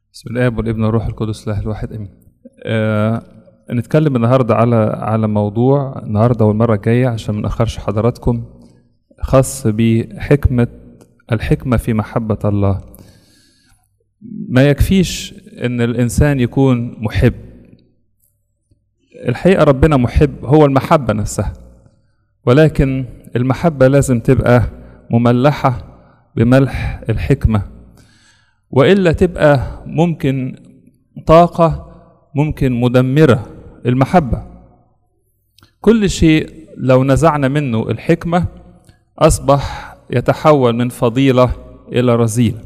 بسم الاب والابن والروح القدس الله الواحد امين. آه نتكلم النهارده على على موضوع النهارده والمره الجايه عشان ما ناخرش حضراتكم خاص بحكمه الحكمه في محبه الله. ما يكفيش ان الانسان يكون محب. الحقيقه ربنا محب هو المحبه نفسها. ولكن المحبه لازم تبقى مملحه بملح الحكمه والا تبقى ممكن طاقه ممكن مدمره المحبه كل شيء لو نزعنا منه الحكمه اصبح يتحول من فضيله الى رذيله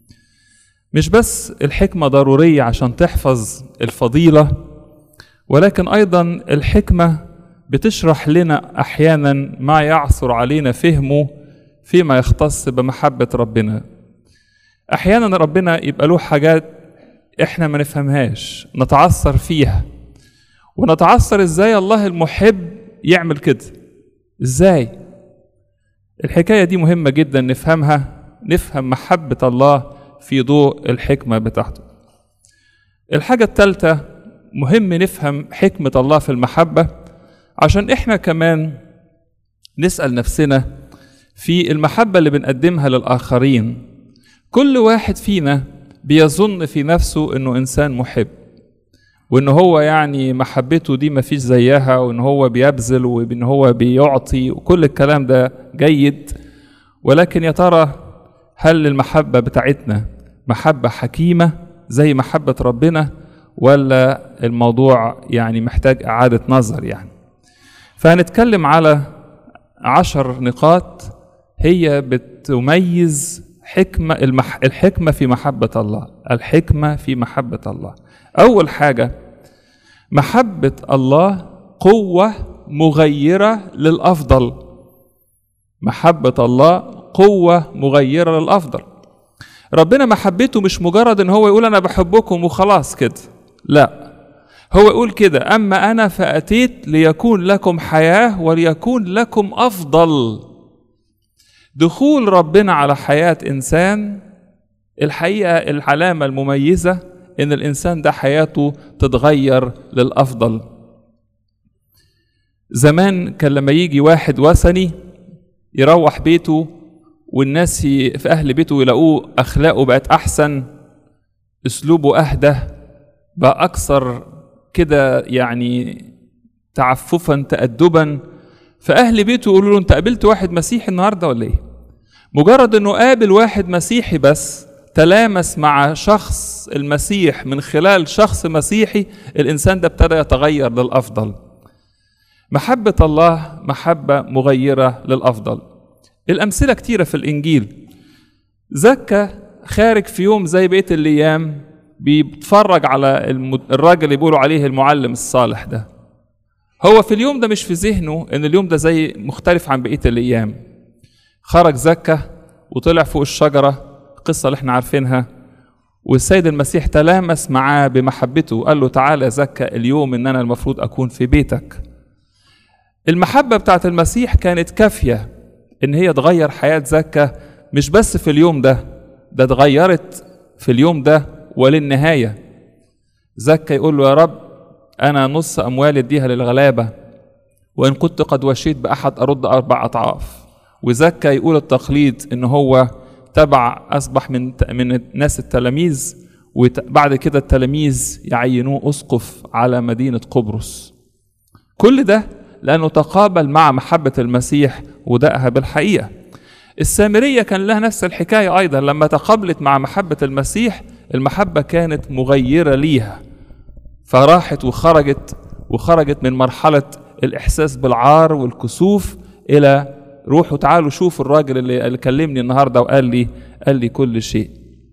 مش بس الحكمه ضروريه عشان تحفظ الفضيله ولكن ايضا الحكمه بتشرح لنا احيانا ما يعثر علينا فهمه فيما يختص بمحبه ربنا احيانا ربنا يبقى له حاجات احنا ما نفهمهاش نتعثر فيها ونتعثر ازاي الله المحب يعمل كده ازاي الحكايه دي مهمه جدا نفهمها نفهم محبه الله في ضوء الحكمه بتاعته الحاجه الثالثه مهم نفهم حكمه الله في المحبه عشان احنا كمان نسال نفسنا في المحبه اللي بنقدمها للاخرين كل واحد فينا بيظن في نفسه انه انسان محب وان هو يعني محبته دي مفيش زيها وان هو بيبذل وان هو بيعطي وكل الكلام ده جيد ولكن يا ترى هل المحبه بتاعتنا محبه حكيمه زي محبه ربنا ولا الموضوع يعني محتاج اعاده نظر يعني فهنتكلم على عشر نقاط هي بتميز حكمة المح... الحكمة في محبة الله الحكمة في محبة الله أول حاجة محبة الله قوة مغيرة للأفضل محبة الله قوة مغيرة للأفضل ربنا محبته مش مجرد ان هو يقول انا بحبكم وخلاص كده لا هو يقول كده اما انا فاتيت ليكون لكم حياه وليكون لكم افضل دخول ربنا على حياة إنسان الحقيقة العلامة المميزة إن الإنسان ده حياته تتغير للأفضل زمان كان لما يجي واحد وثني يروح بيته والناس في أهل بيته يلاقوه أخلاقه بقت أحسن أسلوبه أهدى بقى أكثر كده يعني تعففا تأدبا فأهل بيته يقولوا له أنت قابلت واحد مسيحي النهارده ولا إيه؟ مجرد إنه قابل واحد مسيحي بس تلامس مع شخص المسيح من خلال شخص مسيحي الإنسان ده ابتدى يتغير للأفضل. محبة الله محبة مغيرة للأفضل. الأمثلة كتيرة في الإنجيل. زكى خارج في يوم زي بقية الأيام بيتفرج على الراجل اللي بيقولوا عليه المعلم الصالح ده. هو في اليوم ده مش في ذهنه ان اليوم ده زي مختلف عن بقيه الايام خرج زكى وطلع فوق الشجره القصه اللي احنا عارفينها والسيد المسيح تلامس معاه بمحبته وقال له تعالى زكى اليوم ان انا المفروض اكون في بيتك المحبه بتاعت المسيح كانت كافيه ان هي تغير حياه زكى مش بس في اليوم ده ده اتغيرت في اليوم ده وللنهايه زكى يقول له يا رب أنا نص أموالي أديها للغلابة وإن كنت قد وشيت بأحد أرد أربع أضعاف وزكى يقول التقليد إن هو تبع أصبح من من ناس التلاميذ وبعد كده التلاميذ يعينوه أسقف على مدينة قبرص كل ده لأنه تقابل مع محبة المسيح ودقها بالحقيقة السامرية كان لها نفس الحكاية أيضا لما تقابلت مع محبة المسيح المحبة كانت مغيرة ليها فراحت وخرجت وخرجت من مرحلة الإحساس بالعار والكسوف إلى روحوا تعالوا شوفوا الراجل اللي, اللي كلمني النهارده وقال لي قال لي كل شيء.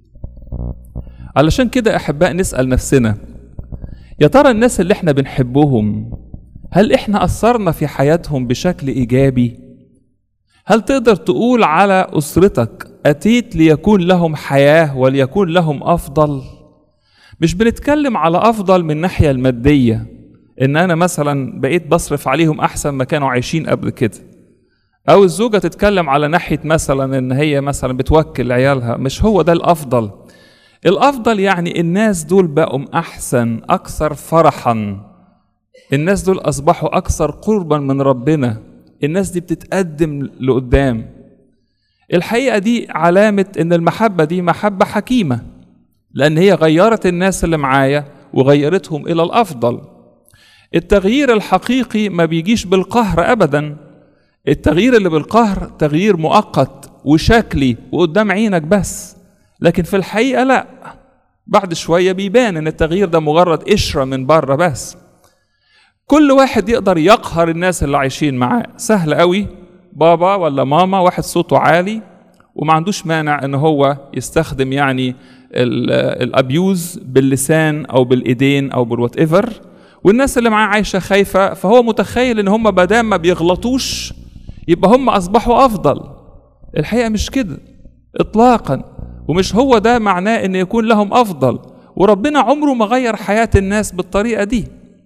علشان كده أحباء نسأل نفسنا يا ترى الناس اللي احنا بنحبهم هل احنا أثرنا في حياتهم بشكل إيجابي؟ هل تقدر تقول على أسرتك أتيت ليكون لهم حياة وليكون لهم أفضل؟ مش بنتكلم على افضل من الناحيه الماديه ان انا مثلا بقيت بصرف عليهم احسن ما كانوا عايشين قبل كده او الزوجه تتكلم على ناحيه مثلا ان هي مثلا بتوكل عيالها مش هو ده الافضل الافضل يعني الناس دول بقوا احسن اكثر فرحا الناس دول اصبحوا اكثر قربا من ربنا الناس دي بتتقدم لقدام الحقيقه دي علامه ان المحبه دي محبه حكيمه لان هي غيرت الناس اللي معايا وغيرتهم الى الافضل التغيير الحقيقي ما بيجيش بالقهر ابدا التغيير اللي بالقهر تغيير مؤقت وشكلي وقدام عينك بس لكن في الحقيقه لا بعد شويه بيبان ان التغيير ده مجرد قشره من بره بس كل واحد يقدر يقهر الناس اللي عايشين معاه سهل قوي بابا ولا ماما واحد صوته عالي وما عندوش مانع ان هو يستخدم يعني الابيوز باللسان او بالايدين او بالوات ايفر والناس اللي معاه عايشه خايفه فهو متخيل ان هم ما دام ما بيغلطوش يبقى هم اصبحوا افضل الحقيقه مش كده اطلاقا ومش هو ده معناه ان يكون لهم افضل وربنا عمره ما غير حياه الناس بالطريقه دي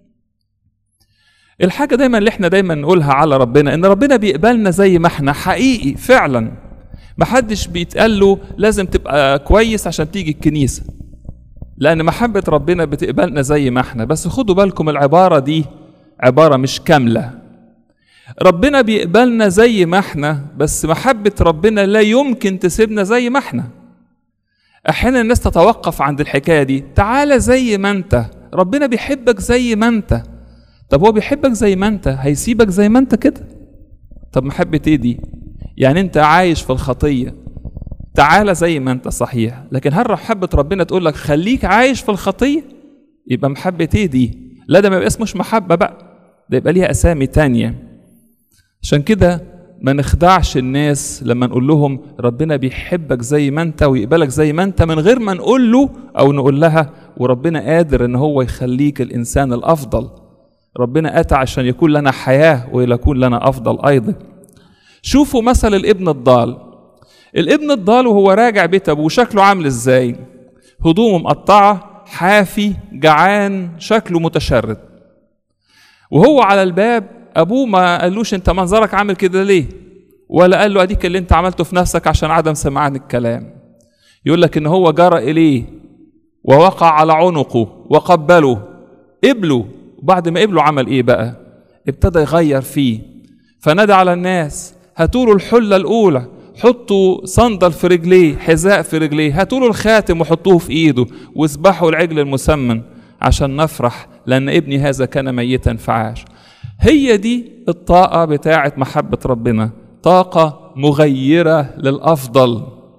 الحاجة دايما اللي احنا دايما نقولها على ربنا ان ربنا بيقبلنا زي ما احنا حقيقي فعلا محدش بيتقال له لازم تبقى كويس عشان تيجي الكنيسة لأن محبة ربنا بتقبلنا زي ما احنا بس خدوا بالكم العبارة دي عبارة مش كاملة ربنا بيقبلنا زي ما احنا بس محبة ربنا لا يمكن تسيبنا زي ما احنا احيانا الناس تتوقف عند الحكاية دي تعالى زي ما انت ربنا بيحبك زي ما انت طب هو بيحبك زي ما انت هيسيبك زي ما انت كده طب محبة ايه دي يعني انت عايش في الخطية تعالى زي ما انت صحيح لكن هل محبة ربنا تقول لك خليك عايش في الخطية يبقى محبة ايه دي لا ده ما يبقى اسمه محبة بقى ده يبقى ليها اسامي تانية عشان كده ما نخدعش الناس لما نقول لهم ربنا بيحبك زي ما انت ويقبلك زي ما انت من غير ما نقول له او نقول لها وربنا قادر ان هو يخليك الانسان الافضل ربنا اتى عشان يكون لنا حياه ويكون لنا افضل ايضا شوفوا مثل الابن الضال الابن الضال وهو راجع بيت ابوه شكله عامل ازاي هدومه مقطعه حافي جعان شكله متشرد وهو على الباب ابوه ما قالوش انت منظرك عامل كده ليه ولا قال له اديك اللي انت عملته في نفسك عشان عدم سماعان الكلام يقول لك ان هو جرى اليه ووقع على عنقه وقبله قبله وبعد ما قبله عمل ايه بقى ابتدى يغير فيه فنادى على الناس هاتوا له الحله الاولى حطوا صندل في رجليه حذاء في رجليه هاتوا له الخاتم وحطوه في ايده واذبحوا العجل المسمن عشان نفرح لان ابني هذا كان ميتا فعاش هي دي الطاقه بتاعه محبه ربنا طاقه مغيره للافضل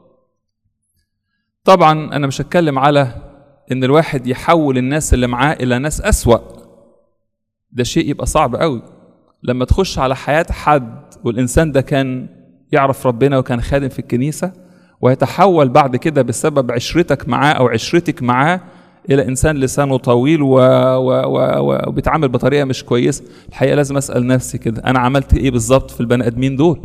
طبعا انا مش هتكلم على ان الواحد يحول الناس اللي معاه الى ناس اسوا ده شيء يبقى صعب قوي لما تخش على حياه حد والانسان ده كان يعرف ربنا وكان خادم في الكنيسه ويتحول بعد كده بسبب عشرتك معاه او عشرتك معاه الى انسان لسانه طويل و... و... و... وبيتعامل بطريقه مش كويسه الحقيقه لازم اسال نفسي كده انا عملت ايه بالظبط في البني ادمين دول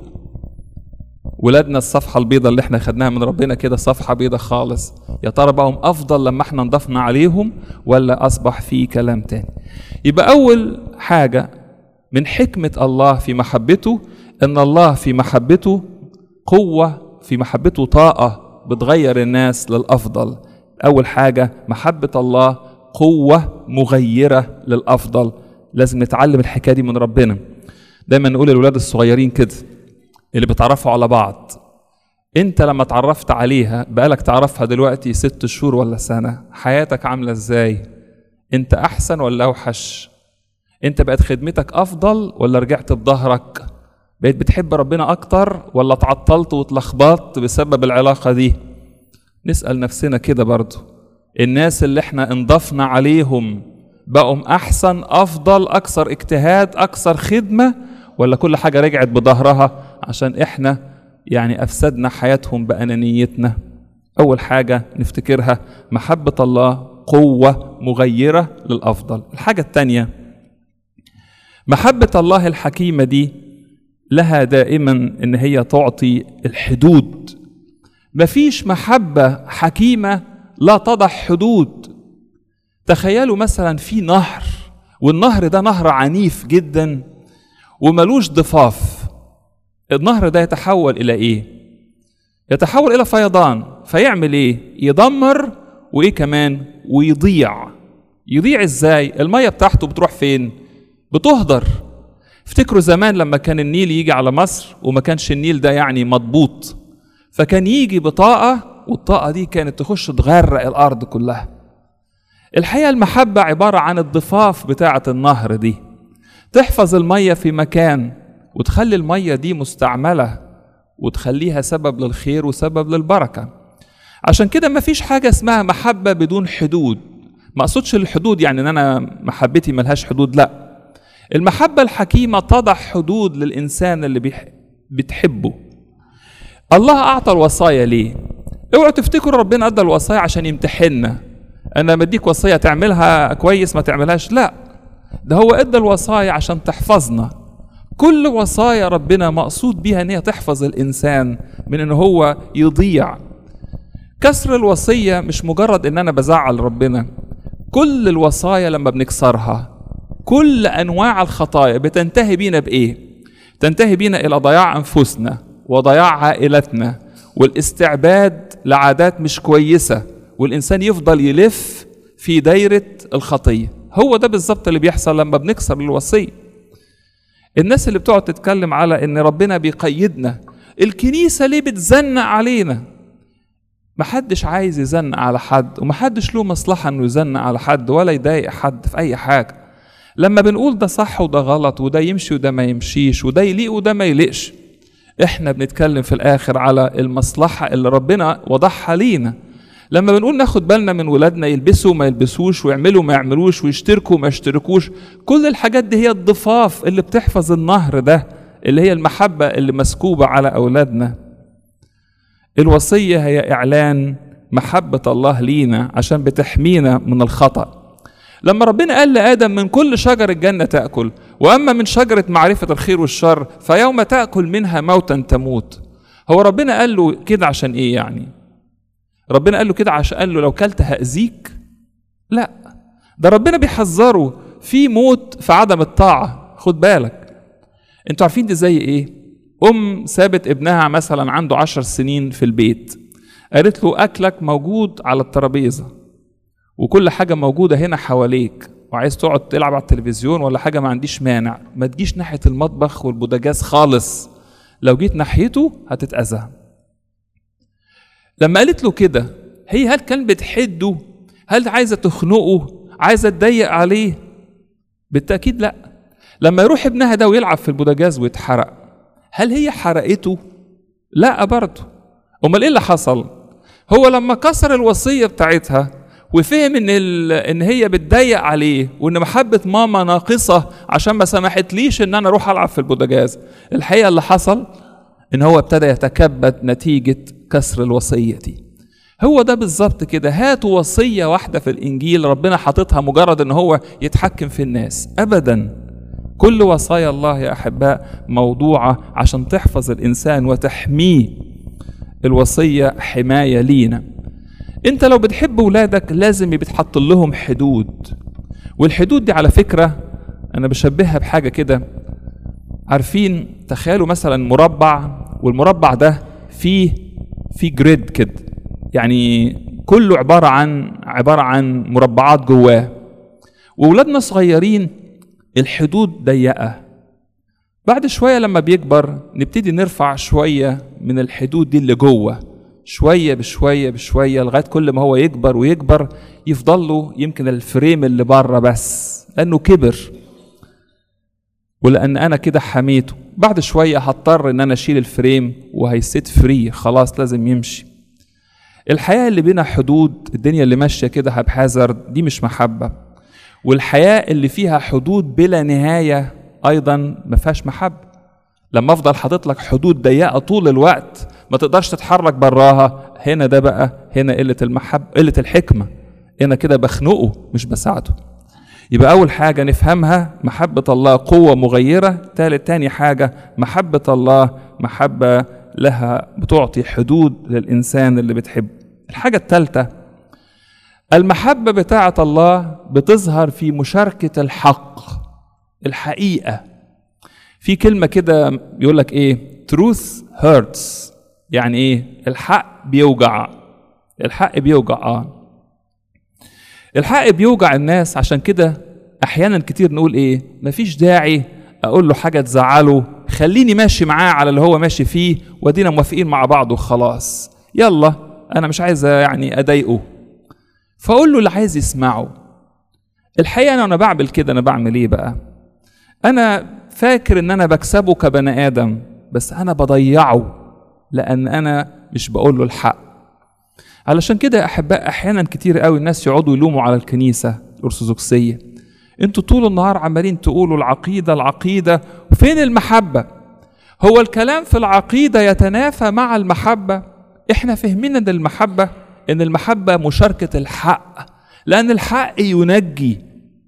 ولادنا الصفحه البيضاء اللي احنا خدناها من ربنا كده صفحه بيضاء خالص يا ترى بقى هم افضل لما احنا نضفنا عليهم ولا اصبح في كلام تاني يبقى اول حاجه من حكمه الله في محبته ان الله في محبته قوه في محبته طاقه بتغير الناس للافضل اول حاجه محبه الله قوه مغيره للافضل لازم نتعلم الحكايه دي من ربنا دايما نقول للولاد الصغيرين كده اللي بيتعرفوا على بعض انت لما اتعرفت عليها بقالك تعرفها دلوقتي ست شهور ولا سنة حياتك عاملة ازاي انت احسن ولا اوحش انت بقت خدمتك افضل ولا رجعت بظهرك بقيت بتحب ربنا اكتر ولا اتعطلت واتلخبطت بسبب العلاقة دي نسأل نفسنا كده برضو الناس اللي احنا انضفنا عليهم بقوا احسن افضل اكثر اجتهاد اكثر خدمه ولا كل حاجه رجعت بظهرها عشان احنا يعني افسدنا حياتهم بانانيتنا اول حاجه نفتكرها محبه الله قوه مغيره للافضل الحاجه الثانيه محبه الله الحكيمه دي لها دائما ان هي تعطي الحدود مفيش محبه حكيمه لا تضع حدود تخيلوا مثلا في نهر والنهر ده نهر عنيف جدا وملوش ضفاف النهر ده يتحول الى ايه يتحول الى فيضان فيعمل ايه يدمر وايه كمان ويضيع يضيع ازاي الميه بتاعته بتروح فين بتهدر افتكروا زمان لما كان النيل يجي على مصر وما كانش النيل ده يعني مضبوط فكان يجي بطاقه والطاقه دي كانت تخش تغرق الارض كلها الحقيقه المحبه عباره عن الضفاف بتاعه النهر دي تحفظ الميه في مكان وتخلي الميه دي مستعمله وتخليها سبب للخير وسبب للبركه عشان كده ما فيش حاجه اسمها محبه بدون حدود ما اقصدش الحدود يعني ان انا محبتي ملهاش حدود لا المحبه الحكيمه تضع حدود للانسان اللي بيح... بتحبه الله اعطى الوصايا ليه اوعوا تفتكروا ربنا ادى الوصايا عشان يمتحننا انا مديك وصيه تعملها كويس ما تعملهاش لا ده هو ادى الوصايا عشان تحفظنا كل وصايا ربنا مقصود بيها ان هي تحفظ الانسان من ان هو يضيع كسر الوصيه مش مجرد ان انا بزعل ربنا كل الوصايا لما بنكسرها كل انواع الخطايا بتنتهي بينا بايه تنتهي بينا الى ضياع انفسنا وضياع عائلتنا والاستعباد لعادات مش كويسه والانسان يفضل يلف في دايره الخطيه هو ده بالظبط اللي بيحصل لما بنكسر الوصيه الناس اللي بتقعد تتكلم على ان ربنا بيقيدنا الكنيسه ليه بتزنق علينا محدش عايز يزنق على حد ومحدش له مصلحه انه يزنق على حد ولا يضايق حد في اي حاجه لما بنقول ده صح وده غلط وده يمشي وده ما يمشيش وده يليق وده ما يليقش احنا بنتكلم في الاخر على المصلحه اللي ربنا وضعها لينا لما بنقول ناخد بالنا من ولادنا يلبسوا ما يلبسوش ويعملوا ما يعملوش ويشتركوا ما يشتركوش كل الحاجات دي هي الضفاف اللي بتحفظ النهر ده اللي هي المحبة اللي مسكوبة على أولادنا الوصية هي إعلان محبة الله لينا عشان بتحمينا من الخطأ لما ربنا قال لآدم من كل شجر الجنة تأكل وأما من شجرة معرفة الخير والشر فيوم تأكل منها موتا تموت هو ربنا قال له كده عشان إيه يعني ربنا قال له كده عشان قال له لو كلت هأذيك لا ده ربنا بيحذره في موت في عدم الطاعة خد بالك انتوا عارفين دي زي ايه ام سابت ابنها مثلا عنده عشر سنين في البيت قالت له اكلك موجود على الترابيزه وكل حاجه موجوده هنا حواليك وعايز تقعد تلعب على التلفزيون ولا حاجه ما عنديش مانع ما تجيش ناحيه المطبخ والبوتاجاز خالص لو جيت ناحيته هتتاذى لما قالت له كده هي هل كان بتحده هل عايزه تخنقه عايزه تضيق عليه بالتاكيد لا لما يروح ابنها ده ويلعب في البوتاجاز ويتحرق هل هي حرقته لا برضه امال ايه اللي حصل هو لما كسر الوصيه بتاعتها وفهم ان ال... ان هي بتضيق عليه وان محبه ماما ناقصه عشان ما سمحتليش ان انا اروح العب في البوتاجاز الحقيقه اللي حصل ان هو ابتدى يتكبد نتيجه كسر الوصيه دي هو ده بالظبط كده هاتوا وصيه واحده في الانجيل ربنا حاططها مجرد ان هو يتحكم في الناس ابدا كل وصايا الله يا احباء موضوعه عشان تحفظ الانسان وتحميه الوصيه حمايه لينا انت لو بتحب ولادك لازم بيتحط لهم حدود والحدود دي على فكره انا بشبهها بحاجه كده عارفين تخيلوا مثلا مربع والمربع ده فيه فيه جريد كده يعني كله عباره عن عباره عن مربعات جواه واولادنا صغيرين الحدود ضيقه بعد شويه لما بيكبر نبتدي نرفع شويه من الحدود دي اللي جوه شويه بشويه بشويه لغايه كل ما هو يكبر ويكبر يفضل له يمكن الفريم اللي بره بس لانه كبر ولان انا كده حميته بعد شويه هضطر ان انا اشيل الفريم وهيسيت فري خلاص لازم يمشي الحياه اللي بينا حدود الدنيا اللي ماشيه كده بحذر دي مش محبه والحياه اللي فيها حدود بلا نهايه ايضا ما فيهاش محبه لما افضل حاطط لك حدود ضيقه طول الوقت ما تقدرش تتحرك براها هنا ده بقى هنا قله المحبه قله الحكمه هنا كده بخنقه مش بساعده يبقى أول حاجة نفهمها محبة الله قوة مغيرة ثالث تاني حاجة محبة الله محبة لها بتعطي حدود للإنسان اللي بتحبه الحاجة الثالثة المحبة بتاعة الله بتظهر في مشاركة الحق الحقيقة في كلمة كده بيقول لك إيه truth hurts يعني إيه الحق بيوجع الحق بيوجع آه الحق بيوجع الناس عشان كده احيانا كتير نقول ايه مفيش داعي اقول له حاجه تزعله خليني ماشي معاه على اللي هو ماشي فيه ودينا موافقين مع بعض وخلاص يلا انا مش عايز يعني اضايقه فاقول له اللي عايز يسمعه الحقيقه انا وانا بعمل كده انا بعمل ايه بقى انا فاكر ان انا بكسبه كبني ادم بس انا بضيعه لان انا مش بقول له الحق علشان كده يا احباء احيانا كتير قوي الناس يقعدوا يلوموا على الكنيسه الارثوذكسيه انتوا طول النهار عمالين تقولوا العقيده العقيده فين المحبه هو الكلام في العقيده يتنافى مع المحبه احنا فاهمين ان المحبه ان المحبه مشاركه الحق لان الحق ينجي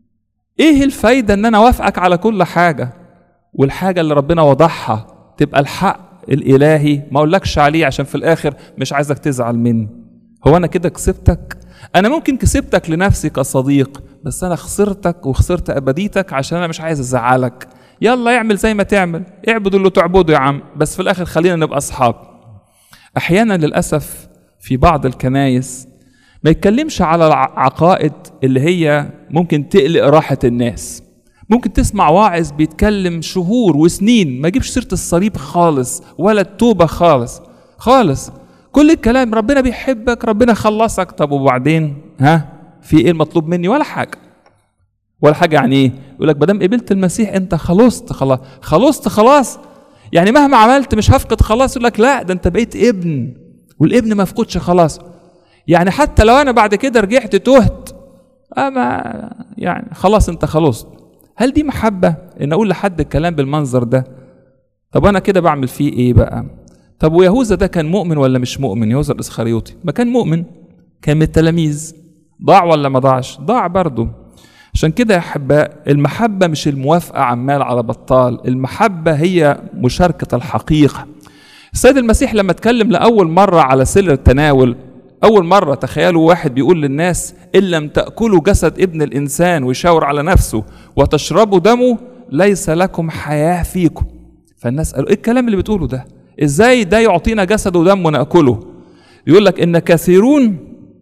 ايه الفايده ان انا اوافقك على كل حاجه والحاجه اللي ربنا وضعها تبقى الحق الالهي ما اقولكش عليه عشان في الاخر مش عايزك تزعل مني هو انا كده كسبتك انا ممكن كسبتك لنفسي كصديق بس انا خسرتك وخسرت ابديتك عشان انا مش عايز ازعلك يلا اعمل زي ما تعمل اعبد اللي تعبده يا عم بس في الاخر خلينا نبقى اصحاب احيانا للاسف في بعض الكنايس ما يتكلمش على العقائد اللي هي ممكن تقلق راحة الناس ممكن تسمع واعظ بيتكلم شهور وسنين ما يجيبش سيرة الصليب خالص ولا التوبة خالص خالص كل الكلام ربنا بيحبك ربنا خلصك طب وبعدين ها في ايه المطلوب مني ولا حاجة ولا حاجة يعني ايه يقول لك ما قبلت المسيح انت خلصت خلاص خلصت خلاص يعني مهما عملت مش هفقد خلاص يقول لك لا ده انت بقيت ابن والابن ما فقدش خلاص يعني حتى لو انا بعد كده رجعت تهت اما يعني خلاص انت خلصت هل دي محبه ان اقول لحد الكلام بالمنظر ده طب انا كده بعمل فيه ايه بقى طب ويهوذا ده كان مؤمن ولا مش مؤمن يهوذا الاسخريوطي ما كان مؤمن كان من التلاميذ ضاع ولا ما ضاعش ضاع برضه عشان كده يا احباء المحبه مش الموافقه عمال على بطال المحبه هي مشاركه الحقيقه السيد المسيح لما اتكلم لاول مره على سر التناول أول مرة تخيلوا واحد بيقول للناس إن لم تأكلوا جسد ابن الإنسان ويشاور على نفسه وتشربوا دمه ليس لكم حياة فيكم فالناس قالوا إيه الكلام اللي بتقوله ده إزاي ده يعطينا جسد ودم ونأكله يقول لك إن كثيرون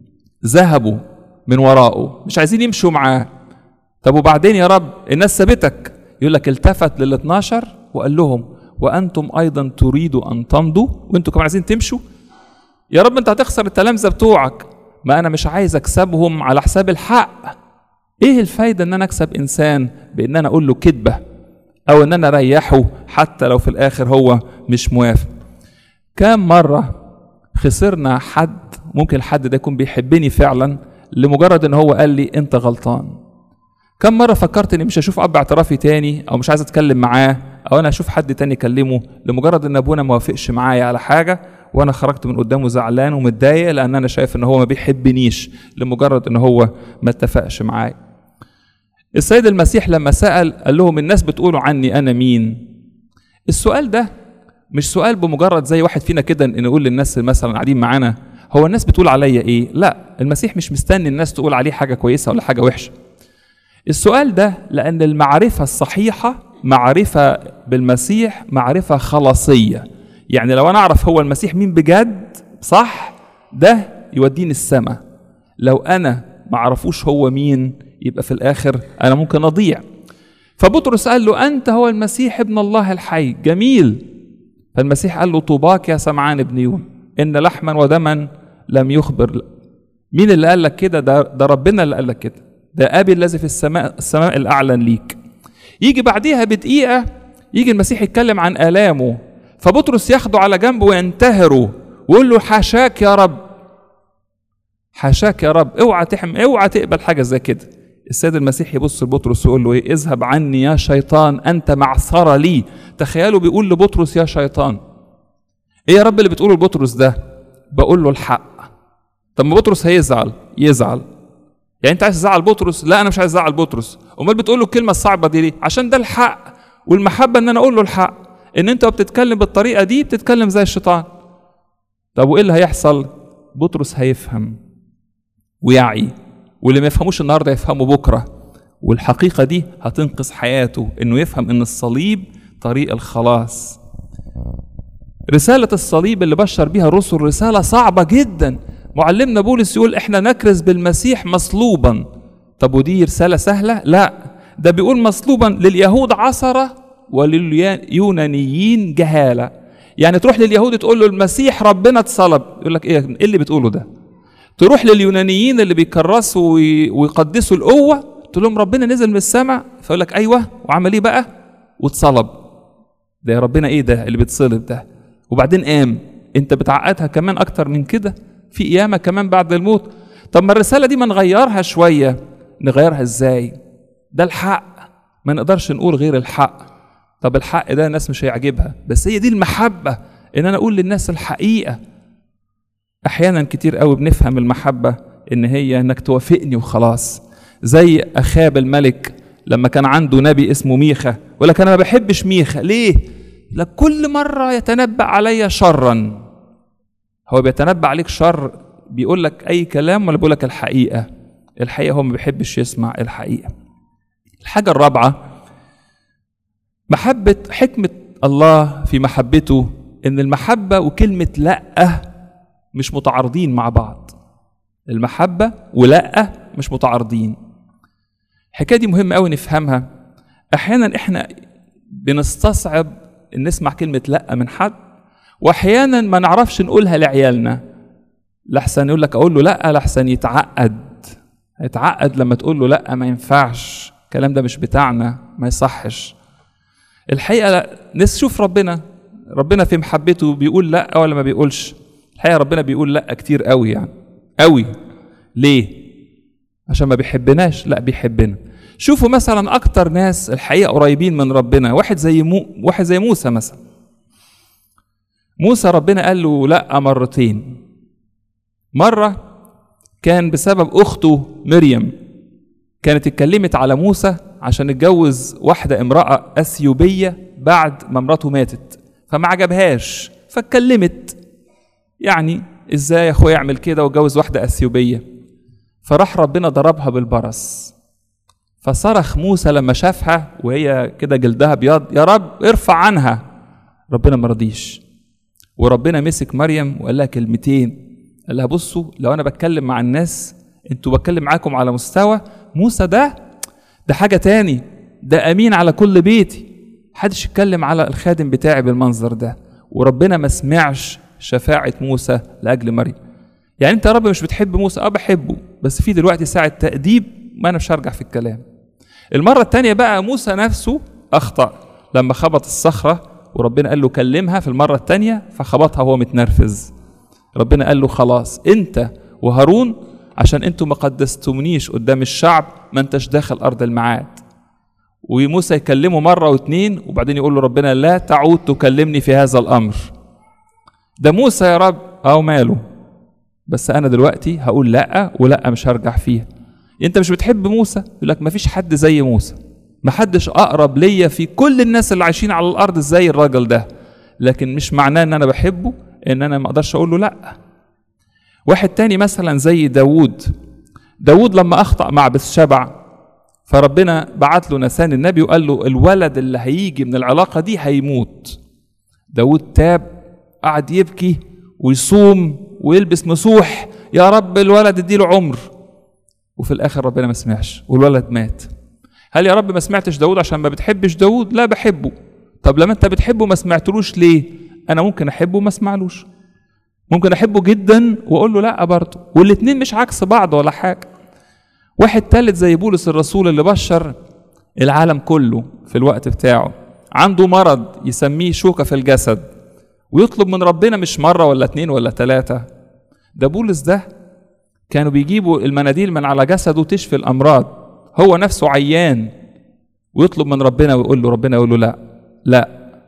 ذهبوا من وراءه مش عايزين يمشوا معاه طب وبعدين يا رب الناس سابتك يقول لك التفت لل 12 وقال لهم وأنتم أيضا تريدوا أن تمضوا وأنتم كمان عايزين تمشوا يا رب انت هتخسر التلامذه بتوعك ما انا مش عايز اكسبهم على حساب الحق ايه الفايده ان انا اكسب انسان بان انا اقول له كذبه او ان انا اريحه حتى لو في الاخر هو مش موافق كام مره خسرنا حد ممكن الحد ده يكون بيحبني فعلا لمجرد ان هو قال لي انت غلطان كم مره فكرت اني مش هشوف اب اعترافي تاني او مش عايز اتكلم معاه او انا اشوف حد تاني اكلمه لمجرد ان ابونا ما وافقش معايا على حاجه وانا خرجت من قدامه زعلان ومتضايق لان انا شايف ان هو ما بيحبنيش لمجرد ان هو ما اتفقش معايا السيد المسيح لما سال قال لهم الناس بتقولوا عني انا مين السؤال ده مش سؤال بمجرد زي واحد فينا كده ان نقول للناس مثلا قاعدين معانا هو الناس بتقول عليا ايه لا المسيح مش مستني الناس تقول عليه حاجه كويسه ولا حاجه وحشه السؤال ده لان المعرفه الصحيحه معرفه بالمسيح معرفه خلاصيه يعني لو انا اعرف هو المسيح مين بجد صح ده يوديني السماء لو انا ما اعرفوش هو مين يبقى في الاخر انا ممكن اضيع فبطرس قال له انت هو المسيح ابن الله الحي جميل فالمسيح قال له طوباك يا سمعان ابن يون ان لحما ودما لم يخبر مين اللي قال لك كده ده, ده ربنا اللي قال لك كده ده ابي الذي في السماء السماء الاعلن ليك يجي بعديها بدقيقه يجي المسيح يتكلم عن الامه فبطرس ياخده على جنب وينتهره ويقول له حاشاك يا رب حاشاك يا رب اوعى تحم اوعى تقبل حاجه زي كده السيد المسيح يبص لبطرس ويقول له ايه اذهب عني يا شيطان انت معثره لي تخيلوا بيقول لبطرس يا شيطان ايه يا رب اللي بتقوله لبطرس ده بقول له الحق طب ما بطرس هيزعل يزعل يعني انت عايز تزعل بطرس لا انا مش عايز ازعل بطرس امال بتقول له الكلمه الصعبه دي ليه عشان ده الحق والمحبه ان انا اقول له الحق ان انت بتتكلم بالطريقه دي بتتكلم زي الشيطان طب وايه اللي هيحصل بطرس هيفهم ويعي واللي ما يفهموش النهارده يفهموا بكره والحقيقه دي هتنقذ حياته انه يفهم ان الصليب طريق الخلاص رسالة الصليب اللي بشر بيها الرسل رسالة صعبة جدا معلمنا بولس يقول احنا نكرز بالمسيح مصلوبا طب ودي رسالة سهلة لا ده بيقول مصلوبا لليهود عثرة ولليونانيين جهالة يعني تروح لليهود تقول له المسيح ربنا اتصلب يقول لك ايه ايه اللي بتقوله ده تروح لليونانيين اللي بيكرسوا ويقدسوا القوة تقول لهم ربنا نزل من السماء فيقول لك ايوه وعمل ايه بقى واتصلب ده يا ربنا ايه ده اللي بيتصلب ده وبعدين قام انت بتعقدها كمان اكتر من كده في قيامه كمان بعد الموت طب ما الرساله دي ما نغيرها شويه نغيرها ازاي ده الحق ما نقدرش نقول غير الحق طب الحق ده الناس مش هيعجبها بس هي دي المحبه ان انا اقول للناس الحقيقه احيانا كتير قوي بنفهم المحبه ان هي انك توافقني وخلاص زي اخاب الملك لما كان عنده نبي اسمه ميخا ولكن انا ما بحبش ميخا ليه لك كل مره يتنبأ عليا شرا هو بيتنبأ عليك شر بيقول لك اي كلام ولا بيقول لك الحقيقه الحقيقه هو ما بيحبش يسمع الحقيقه الحاجه الرابعه محبه حكمه الله في محبته ان المحبه وكلمه لا مش متعارضين مع بعض المحبه ولا مش متعارضين الحكايه دي مهمه قوي نفهمها احيانا احنا بنستصعب ان نسمع كلمه لا من حد واحيانا ما نعرفش نقولها لعيالنا لحسن يقول لك اقول له لا لحسن يتعقد يتعقد لما تقول له لا ما ينفعش الكلام ده مش بتاعنا ما يصحش الحقيقه نشوف ربنا ربنا في محبته بيقول لا ولا ما بيقولش الحقيقه ربنا بيقول لا كتير قوي يعني قوي ليه عشان ما بيحبناش لا بيحبنا شوفوا مثلا اكتر ناس الحقيقه قريبين من ربنا واحد زي مو واحد زي موسى مثلا موسى ربنا قال له لا مرتين مره كان بسبب اخته مريم كانت اتكلمت على موسى عشان اتجوز واحده امراه اثيوبيه بعد ما مراته ماتت فما عجبهاش فاتكلمت يعني ازاي يا اخويا يعمل كده واتجوز واحده اثيوبيه فراح ربنا ضربها بالبرص فصرخ موسى لما شافها وهي كده جلدها ابيض يا رب ارفع عنها ربنا ما رضيش وربنا مسك مريم وقال لها كلمتين قال لها بصوا لو انا بتكلم مع الناس انتوا بتكلم معاكم على مستوى موسى ده ده حاجه تاني ده امين على كل بيتي محدش يتكلم على الخادم بتاعي بالمنظر ده وربنا ما سمعش شفاعه موسى لاجل مريم يعني انت يا رب مش بتحب موسى اه بحبه بس في دلوقتي ساعه تاديب ما انا مش هرجع في الكلام المره الثانيه بقى موسى نفسه اخطا لما خبط الصخره وربنا قال له كلمها في المره الثانيه فخبطها وهو متنرفز ربنا قال له خلاص انت وهارون عشان انتوا ما قدستمنيش قدام الشعب ما انتش داخل ارض الميعاد وموسى يكلمه مره واثنين وبعدين يقول له ربنا لا تعود تكلمني في هذا الامر ده موسى يا رب او ماله بس انا دلوقتي هقول لا ولا مش هرجع فيها انت مش بتحب موسى يقول لك مفيش حد زي موسى محدش اقرب ليا في كل الناس اللي عايشين على الارض زي الراجل ده لكن مش معناه ان انا بحبه ان انا ما اقدرش اقول له لا واحد تاني مثلا زي داوود داوود لما اخطا مع بثشبع فربنا بعت له نسان النبي وقال له الولد اللي هيجي من العلاقه دي هيموت داوود تاب قعد يبكي ويصوم ويلبس مسوح يا رب الولد اديله عمر وفي الاخر ربنا ما سمعش والولد مات هل يا رب ما سمعتش داود عشان ما بتحبش داود لا بحبه طب لما انت بتحبه ما سمعتلوش ليه انا ممكن احبه وما اسمعلوش ممكن احبه جدا واقول له لا برضه والاتنين مش عكس بعض ولا حاجه واحد تالت زي بولس الرسول اللي بشر العالم كله في الوقت بتاعه عنده مرض يسميه شوكة في الجسد ويطلب من ربنا مش مرة ولا اتنين ولا تلاتة ده بولس ده كانوا بيجيبوا المناديل من على جسده تشفي الأمراض هو نفسه عيان ويطلب من ربنا ويقول له ربنا يقول له لا لا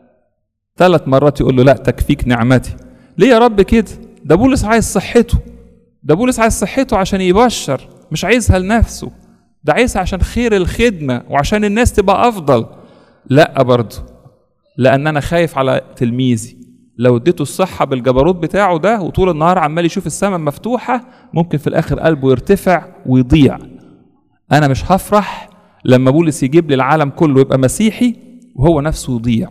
ثلاث مرات يقول له لا تكفيك نعمتي ليه يا رب كده ده بولس عايز صحته ده بولس عايز صحته عشان يبشر مش عايزها لنفسه ده عايزها عشان خير الخدمة وعشان الناس تبقى أفضل لا برضه لأن أنا خايف على تلميذي لو اديته الصحة بالجبروت بتاعه ده وطول النهار عمال يشوف السماء مفتوحة ممكن في الآخر قلبه يرتفع ويضيع أنا مش هفرح لما بولس يجيب لي العالم كله يبقى مسيحي وهو نفسه يضيع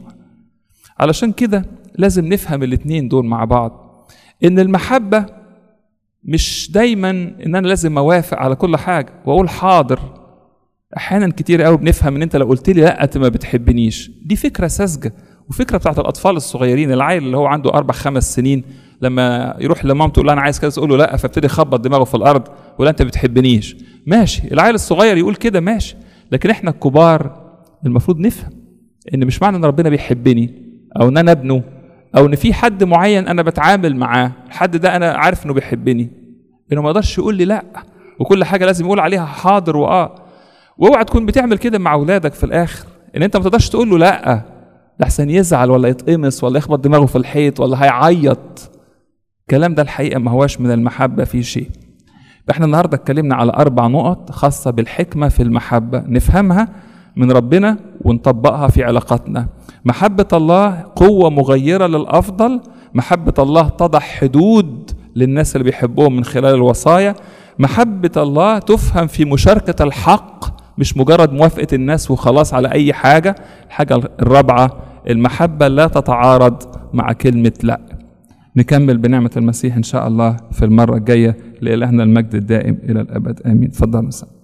علشان كده لازم نفهم الاتنين دول مع بعض إن المحبة مش دايما ان انا لازم اوافق على كل حاجه واقول حاضر احيانا كتير قوي بنفهم ان انت لو قلت لي لا انت ما بتحبنيش دي فكره ساذجه وفكره بتاعت الاطفال الصغيرين العيل اللي هو عنده اربع خمس سنين لما يروح لمامته يقول لها انا عايز كذا تقول له لا فابتدي يخبط دماغه في الارض ولا انت بتحبنيش ماشي العيل الصغير يقول كده ماشي لكن احنا الكبار المفروض نفهم ان مش معنى ان ربنا بيحبني او ان انا ابنه او ان في حد معين انا بتعامل معاه الحد ده انا عارف انه بيحبني انه ما يقدرش يقول لي لا وكل حاجه لازم يقول عليها حاضر واه واوعى تكون بتعمل كده مع اولادك في الاخر ان انت ما تقدرش تقول له لا لحسن يزعل ولا يتقمص ولا يخبط دماغه في الحيط ولا هيعيط الكلام ده الحقيقه ما هواش من المحبه في شيء احنا النهارده اتكلمنا على اربع نقط خاصه بالحكمه في المحبه نفهمها من ربنا ونطبقها في علاقاتنا محبه الله قوه مغيره للافضل محبه الله تضع حدود للناس اللي بيحبوهم من خلال الوصايا محبه الله تفهم في مشاركه الحق مش مجرد موافقه الناس وخلاص على اي حاجه الحاجه الرابعه المحبه لا تتعارض مع كلمه لا نكمل بنعمة المسيح إن شاء الله في المرة الجاية لإلهنا المجد الدائم إلى الأبد آمين تفضل مساء